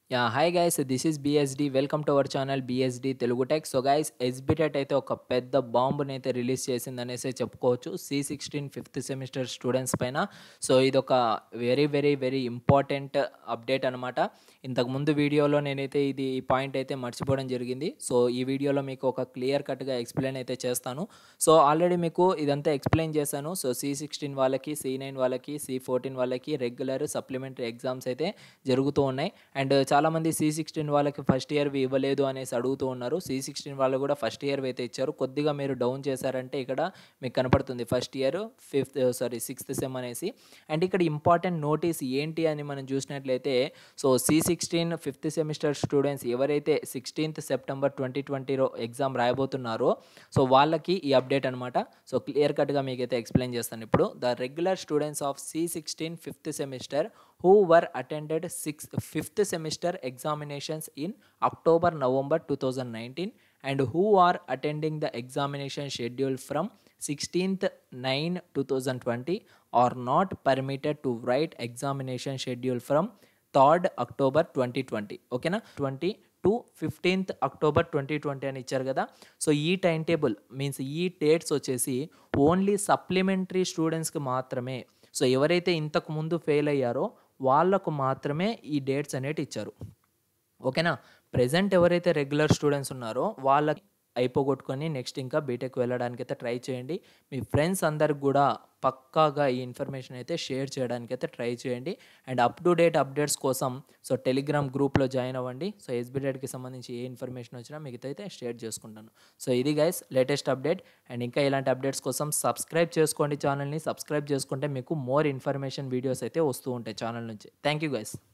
Yeah! Hi guys this is BSD. Welcome to our channel BSD Telugu tech. So guys SBTET అయితే ఒక పెద్ద బాంబునైతే release చేసిందనేసే చెప్పుకోవచ్చు. సి16 ఫిఫ్త్ సెమిస్టర్ స్టూడెంట్స్ పైన. సో ఇదొక very, very, very important update అనమాట. ఇంతకుముందు వీడియోలో నేనైతే ఇది ఈ పాయింట్ అయితే మర్చిపోవడం జరిగింది. సో ఈ వీడియోలో మీకు ఒక క్లియర్ కట్‌గా ఎక్స్‌ప్లెయిన్ అయితే చేస్తాను. సో ఆల్రెడీ మీకు ఇదంతా ఎక్స్‌ప్లెయిన్ చేశాను. సో సి16 వాళ్ళకి, సి9 వాళ్ళకి, సి14 వాళ్ళకి రెగ్యులర్, సప్లిమెంటరీ ఎగ్జామ్స్ అయితే జరుగుతూ ఉన్నాయి. అండ్ చాలామంది సి16 వాళ్ళకి ఫస్ట్ ఇయర్‌వి ఇవ్వలేదు అనేసి అడుగుతూ ఉన్నారు. సి16 వాళ్ళు కూడా ఫస్ట్ ఇయర్‌వి అయితే ఇచ్చారు. కొద్దిగా మీరు డౌన్ చేశారంటే ఇక్కడ మీకు కనపడుతుంది first year, fifth sorry sixth sem అనేసి. అండ్ ఇక్కడ ఇంపార్టెంట్ నోటీస్ ఏంటి అని మనం చూసినట్లయితే సో సి16 ఫిఫ్త్ సెమిస్టర్ స్టూడెంట్స్ ఎవరైతే 16థ్ సెప్టెంబర్ 2020లో ఎగ్జామ్ రాయబోతున్నారో సో వాళ్ళకి ఈ అప్డేట్ అనమాట. సో క్లియర్ కట్‌గా మీకైతే ఎక్స్‌ప్లెయిన్ చేస్తాను ఇప్పుడు. ద రెగ్యులర్ స్టూడెంట్స్ ఆఫ్ సి16 fifth semester who were attended six fifth semester examinations in October, November 2019 and who are attending the examination schedule from 16th 9/2020 are not permitted to write examination schedule from 3rd October 2020 ఓకేనా? 20 to 15th October 2020 అని ఇచ్చారు కదా! So ఈ time table means ఈ dates వచ్చేసి only supplementary స్టూడెంట్స్‌కి మాత్రమే. So ఎవరైతే ఇంతకు ముందు ఫెయిల్ అయ్యారో వాళ్ళకు మాత్రమే ఈ డేట్స్ అనేటివి ఇచ్చారు. ఓకేనా? ప్రెజెంట్ ఎవరైతే రెగ్యులర్ స్టూడెంట్స్ ఉన్నారో వాళ్ళకి అయిపోగొట్టుకొని నెక్స్ట్ ఇంకా బీటెక్ వెళ్ళడానికైతే ట్రై చేయండి. మీ ఫ్రెండ్స్ అందరికి కూడా పక్కాగా ఈ ఇన్ఫర్మేషన్ అయితే షేర్ చేయడానికైతే ట్రై చేయండి. And up to date updates కోసం సో టెలిగ్రామ్ గ్రూప్‌లో జాయిన్ అవ్వండి. సో ఎస్బిటెట్‌కి సంబంధించి ఏ ఇన్ఫర్మేషన్ వచ్చినా మీకైతే షేర్ చేసుకుంటాను. సో ఇది గైస్ లేటెస్ట్ అప్డేట్. అండ్ ఇంకా ఇలాంటి అప్డేట్స్ కోసం సబ్స్క్రైబ్ చేసుకోండి ఛానల్‌ని. సబ్స్క్రైబ్ చేసుకుంటే మీకు మోర్ ఇన్ఫర్మేషన్ వీడియోస్ అయితే వస్తూ ఉంటాయి ఛానల్ నుంచి. Thank you guys.